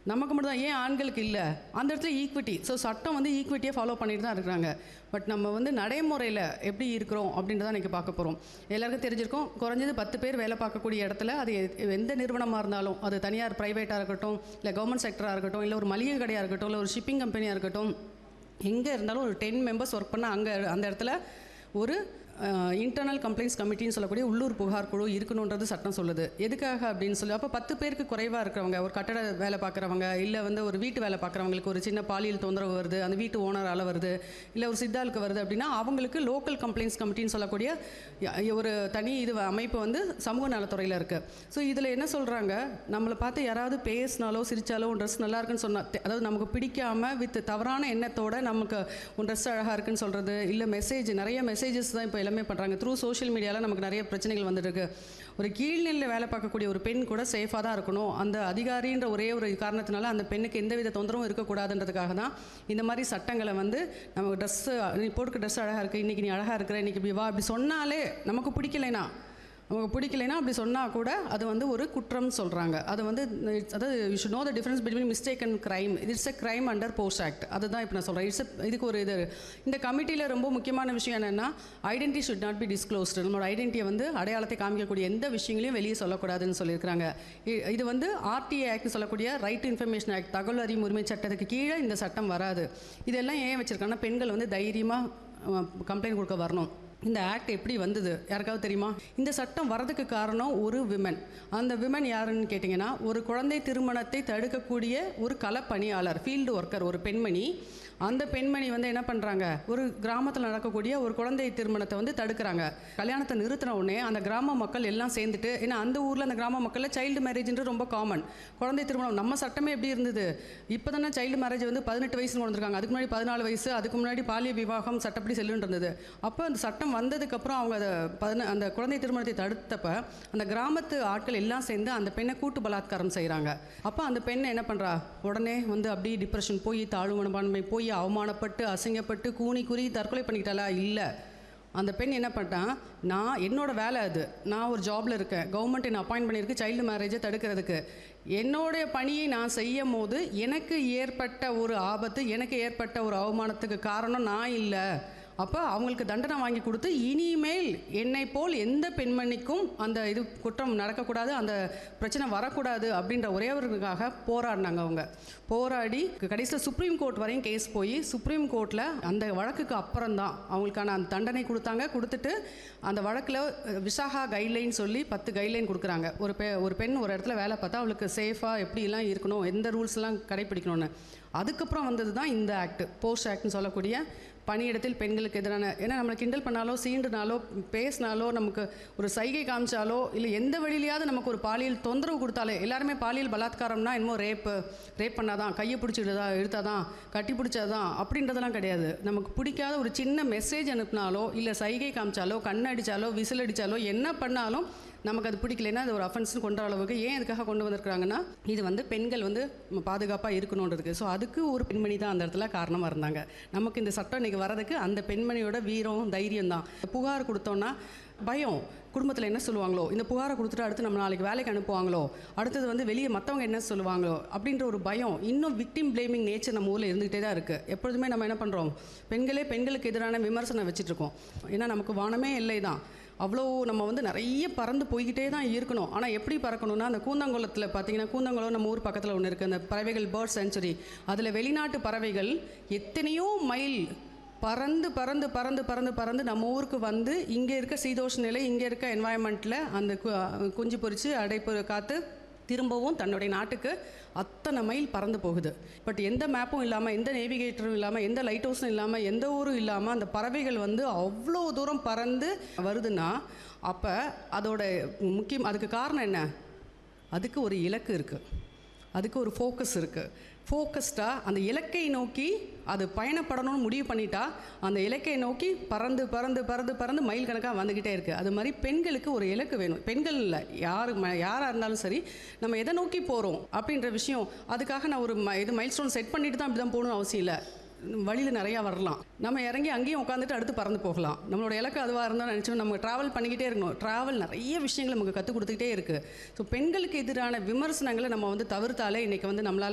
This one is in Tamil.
நமக்கு மட்டும் தான் ஏன் ஆண்களுக்கு இல்லை அந்த இடத்துல ஈக்விட்டி ஸோ சட்டம் வந்து ஈக்விட்டியை ஃபாலோ பண்ணிட்டு தான் இருக்கிறாங்க பட் நம்ம வந்து நடைமுறையில் எப்படி இருக்கிறோம் அப்படின்றத இன்றைக்கி பார்க்க போகிறோம் எல்லாருக்கும் தெரிஞ்சிருக்கும் குறைஞ்சது பத்து பேர் வேலை பார்க்கக்கூடிய இடத்துல அது எ- எந்த நிறுவனமாக இருந்தாலும் அது தனியார் ப்ரைவேட்டாக இருக்கட்டும் இல்லை கவர்மெண்ட் செக்டராக இருக்கட்டும் இல்லை ஒரு மளிகை கடையாக இருக்கட்டும் இல்லை ஒரு ஷிப்பிங் கம்பெனியாக இருக்கட்டும் எங்கே இருந்தாலும் ஒரு டென் மெம்பர்ஸ் ஒர்க் பண்ணால் அங்கே அந்த இடத்துல ஒரு இன்டர்னல் கம்ப்ளைண்ட்ஸ் கமிட்டின்னு சொல்லக்கூடிய உள்ளூர் புகார் குழு இருக்கணுன்றது சட்டம் சொல்லுது எதுக்காக அப்படின்னு சொல்லி அப்போ பத்து பேருக்கு குறைவாக இருக்கிறவங்க ஒரு கட்டட வேலை பார்க்குறவங்க இல்லை வந்து ஒரு வீட்டு வேலை பார்க்குறவங்களுக்கு ஒரு சின்ன பாலியல் தொந்தரவு வருது அந்த வீட்டு ஓனரால் வருது இல்லை ஒரு சித்தாளுக்கு வருது அப்படின்னா அவங்களுக்கு லோக்கல் கம்ப்ளைண்ட்ஸ் கமிட்டின்னு சொல்லக்கூடிய ய- ஒரு தனி இது அமைப்பு வந்து சமூக நலத்துறையில் இருக்குது ஸோ இதில் என்ன சொல்கிறாங்க நம்மளை பார்த்து யாராவது பேசினாலோ சிரிச்சாலோ உன் ட்ரெஸ் நல்லா இருக்குன்னு சொன்னா தெ- அதாவது நமக்கு பிடிக்காம வித் தவறான எண்ணத்தோட நமக்கு உன் ட்ரெஸ் அழகாக இருக்குன்னு சொல்கிறது இல்லை மெசேஜ் நிறைய மெசேஜஸ் தான் இப்போ எல்லாமே பண்ணுறாங்க த்ரூ சோஷியல் மீடியாவில் நமக்கு நிறைய பிரச்சனைகள் வந்துட்டு இருக்கு ஒரு கீழ்நிலையில் வேலை பார்க்கக்கூடிய ஒரு பெண் கூட சேஃபாக தான் இருக்கணும் அந்த அதிகாரின்ற ஒரே ஒரு காரணத்தினால அந்த பெண்ணுக்கு எந்தவித தொந்தரவும் இருக்கக்கூடாதுன்றதுக்காக தான் இந்த மாதிரி சட்டங்களை வந்து நமக்கு ட்ரெஸ்ஸு நீ போட்டுக்க ட்ரெஸ் அழகாக இருக்குது இன்றைக்கி நீ அழகாக இருக்கிற இன்றைக்கி இப்படி வா அப்படி சொன்னாலே நமக்கு பிடிக்கலைனா நமக்கு பிடிக்கலைன்னா அப்படி சொன்னால் கூட அது வந்து ஒரு குற்றம் சொல்கிறாங்க அது வந்து it's- அதாவது you should know the difference between mistake and crime it's a crime under POSH act அதுதான் இப்போ நான் சொல்கிறேன் இட்ஸ் இதுக்கு ஒரு இது இந்த கமிட்டியில் ரொம்ப முக்கியமான விஷயம் என்னென்னா identity should not be disclosed நம்மளோட ஐடென்டிட்டியை வந்து அடையாளத்தை காமிக்கக்கூடிய எந்த விஷயங்களையும் வெளியே சொல்லக்கூடாதுன்னு சொல்லியிருக்காங்க இ- இது வந்து ஆர்டிஏ ஆக்ட் சொல்லக்கூடிய ரைட் இன்ஃபர்மேஷன் ஆக்ட் தகவல் அறியும் உரிமை சட்டத்துக்கு கீழே இந்த சட்டம் வராது இதெல்லாம் ஏன் வச்சுருக்காங்கன்னா பெண்கள் வந்து தைரியமாக கம்ப்ளைண்ட் கொடுக்க வரணும் இந்த ஆக்ட் எப்படி வந்தது யாருக்காவது தெரியுமா இந்த சட்டம் வரதுக்கு காரணம் ஒரு விமன் அந்த விமன் யாருன்னு கேட்டிங்கன்னா ஒரு குழந்தை திருமணத்தை தடுக்கக்கூடிய ஒரு களப்பணியாளர் ஃபீல்டு ஒர்க்கர் ஒரு பெண்மணி அந்த பெண்மணி வந்து என்ன பண்ணுறாங்க ஒரு கிராமத்தில் நடக்கக்கூடிய ஒரு குழந்தை திருமணத்தை வந்து தடுக்கிறாங்க கல்யாணத்தை நிறுத்தின உடனே அந்த கிராம மக்கள் எல்லாம் சேர்ந்துட்டு ஏன்னா அந்த ஊரில் அந்த கிராம மக்களில் சைல்டு மேரேஜ்ன்றது ரொம்ப காமன் குழந்தை திருமணம் நம்ம சட்டமே எப்படி இருந்தது இப்போ தானே சைல்டு மேரேஜ் வந்து பதினெட்டு வயசுன்னு கொண்டு வந்திருக்காங்க அதுக்கு முன்னாடி பதினாலு வயசு அதுக்கு முன்னாடி பாலிய விவாகம் சட்டப்படி செல்லுன்னு இருந்தது அப்போ அந்த சட்டம் வந்ததுக்கப்புறம் அவங்க அதை பதின அந்த குழந்தை திருமணத்தை தடுத்தப்ப அந்த கிராமத்து ஆட்கள் எல்லாம் சேர்ந்து அந்த பெண்ணை கூட்டு பலாத்காரம் செய்கிறாங்க அப்போ அந்த பெண் என்ன பண்ணுறா உடனே வந்து அப்படியே டிப்ரெஷன் போய் தாழ்வு மனப்பான்மை போய் அவமானப்பட்டு அசிங்கப்பட்டு கூனி குறி தற்கொலை பண்ணிக்கிட்டாளா இல்லை அந்த பெண் என்ன பண்ணிட்டான் நான் என்னோட வேலை அது நான் ஒரு ஜாப்ல இருக்கேன் கவர்மெண்ட் என்ன அப்பாயிண்ட் பண்ணியிருக்கு சைல்டு மேரேஜை தடுக்கிறதுக்கு என்னுடைய பணியை நான் செய்யும் போது எனக்கு ஏற்பட்ட ஒரு ஆபத்து எனக்கு ஏற்பட்ட ஒரு அவமானத்துக்கு காரணம் நான் இல்லை அப்போ அவங்களுக்கு தண்டனை வாங்கி கொடுத்து இனிமேல் என்னை போல் எந்த பெண்மணிக்கும் அந்த இது குற்றம் நடக்கக்கூடாது அந்த பிரச்சனை வரக்கூடாது அப்படின்ற ஒரே ஒருக்காக போராடினாங்க அவங்க போராடி கடைசியில் சுப்ரீம் கோர்ட் வரையும் கேஸ் போய் சுப்ரீம் கோர்ட்டில் அந்த வழக்குக்கு அப்புறம் தான் அவங்களுக்கான அந்த தண்டனை கொடுத்தாங்க கொடுத்துட்டு அந்த வழக்கில் விசாகா கைட்லைன் சொல்லி பத்து கைட்லைன் கொடுக்குறாங்க ஒரு பெ ஒரு பெண் ஒரு இடத்துல வேலை பார்த்தா அவளுக்கு சேஃபாக எப்படிலாம் இருக்கணும் எந்த ரூல்ஸ்லாம் கடைப்பிடிக்கணும்னு அதுக்கப்புறம் வந்தது தான் இந்த ஆக்ட் போஸ்ட் ஆக்ட்னு சொல்லக்கூடிய பணியிடத்தில் பெண்களுக்கு எதிரான ஏன்னா நம்மளை கிண்டல் பண்ணாலோ சீண்டுனாலோ பேசினாலோ நமக்கு ஒரு சைகை காமிச்சாலோ இல்லை எந்த வழியிலையாவது நமக்கு ஒரு பாலியல் தொந்தரவு கொடுத்தாலே எல்லாருமே பாலியல் பலாத்காரம்னா என்னமோ ரேப்பு ரேப் பண்ணாதான் கையை பிடிச்சிடுதா இழுத்தாதான் கட்டி பிடிச்சாதான் அப்படின்றதெல்லாம் கிடையாது நமக்கு பிடிக்காத ஒரு சின்ன மெசேஜ் அனுப்புனாலோ இல்லை சைகை காமிச்சாலோ கண்ணடிச்சாலோ விசில் அடித்தாலோ என்ன பண்ணாலும் நமக்கு அது பிடிக்கலைன்னா அது ஒரு அஃபென்ஸ்னு கொண்ட அளவுக்கு ஏன் இதுக்காக கொண்டு வந்திருக்காங்கன்னா இது வந்து பெண்கள் வந்து பாதுகாப்பாக இருக்கணுன்றதுக்கு ஸோ அதுக்கு ஒரு பெண்மணி தான் அந்த இடத்துல காரணமாக இருந்தாங்க நமக்கு இந்த சட்டம் இன்றைக்கி வரதுக்கு அந்த பெண்மணியோட வீரம் தைரியம் தான் புகார் கொடுத்தோன்னா பயம் குடும்பத்தில் என்ன சொல்லுவாங்களோ இந்த புகாரை கொடுத்துட்டு அடுத்து நம்ம நாளைக்கு வேலைக்கு அனுப்புவாங்களோ அடுத்தது வந்து வெளியே மற்றவங்க என்ன சொல்லுவாங்களோ அப்படின்ற ஒரு பயம் இன்னும் விக்டிம் பிளேமிங் நேச்சர் நம்ம ஊரில் இருந்துகிட்டே தான் இருக்குது எப்பொழுதுமே நம்ம என்ன பண்ணுறோம் பெண்களே பெண்களுக்கு எதிரான விமர்சனம் வச்சுட்ருக்கோம் ஏன்னா நமக்கு வானமே இல்லை தான் அவ்வளோ நம்ம வந்து நிறைய பறந்து போய்கிட்டே தான் இருக்கணும் ஆனால் எப்படி பறக்கணும்னா அந்த கூந்தங்குளத்தில் பார்த்தீங்கன்னா கூந்தங்குளம் நம்ம ஊர் பக்கத்தில் ஒன்று இருக்குது அந்த பறவைகள் பேர்ட் செஞ்சுரி அதில் வெளிநாட்டு பறவைகள் எத்தனையோ மைல் பறந்து பறந்து பறந்து பறந்து பறந்து நம்ம ஊருக்கு வந்து இங்கே இருக்க சீதோஷ நிலை இங்கே இருக்க என்வாயன்மெண்ட்டில் அந்த கு- குஞ்சு பொரித்து அடைப்பு காத்து திரும்பவும் தன்னுடைய நாட்டுக்கு அத்தனை மைல் பறந்து போகுது பட் எந்த மேப்பும் இல்லாமல் எந்த நேவிகேட்டரும் இல்லாமல் எந்த லைட் ஹவுஸும் இல்லாமல் எந்த ஊரும் இல்லாமல் அந்த பறவைகள் வந்து அவ்வளோ தூரம் பறந்து வருதுன்னா அப்போ அதோட முக்கியம் அதுக்கு காரணம் என்ன அதுக்கு ஒரு இலக்கு இருக்குது அதுக்கு ஒரு ஃபோக்கஸ் இருக்குது ஃபோக்கஸ்டாக அந்த இலக்கை நோக்கி அது பயணப்படணும்னு முடிவு பண்ணிட்டா அந்த இலக்கை நோக்கி பறந்து பறந்து பறந்து பறந்து மைல் கணக்காக வந்துக்கிட்டே இருக்குது அது மாதிரி பெண்களுக்கு ஒரு இலக்கு வேணும் பெண்கள் இல்லை யார் ம யாராக இருந்தாலும் சரி நம்ம எதை நோக்கி போகிறோம் அப்படின்ற விஷயம் அதுக்காக நான் ஒரு ம இது மைல் ஸ்டோன் செட் பண்ணிட்டு தான் இப்படி தான் போகணும்னு அவசியம் இல்லை வழியில் நிறையா வரலாம் நம்ம இறங்கி அங்கேயும் உட்காந்துட்டு அடுத்து பறந்து போகலாம் நம்மளோட இலக்கு அதுவாக இருந்தால் நினச்சோம் நம்ம ட்ராவல் பண்ணிக்கிட்டே இருக்கணும் ட்ராவல் நிறைய விஷயங்கள் நமக்கு கற்றுக் கொடுத்துக்கிட்டே இருக்குது ஸோ பெண்களுக்கு எதிரான விமர்சனங்களை நம்ம வந்து தவிர்த்தாலே இன்றைக்கி வந்து நம்மளால்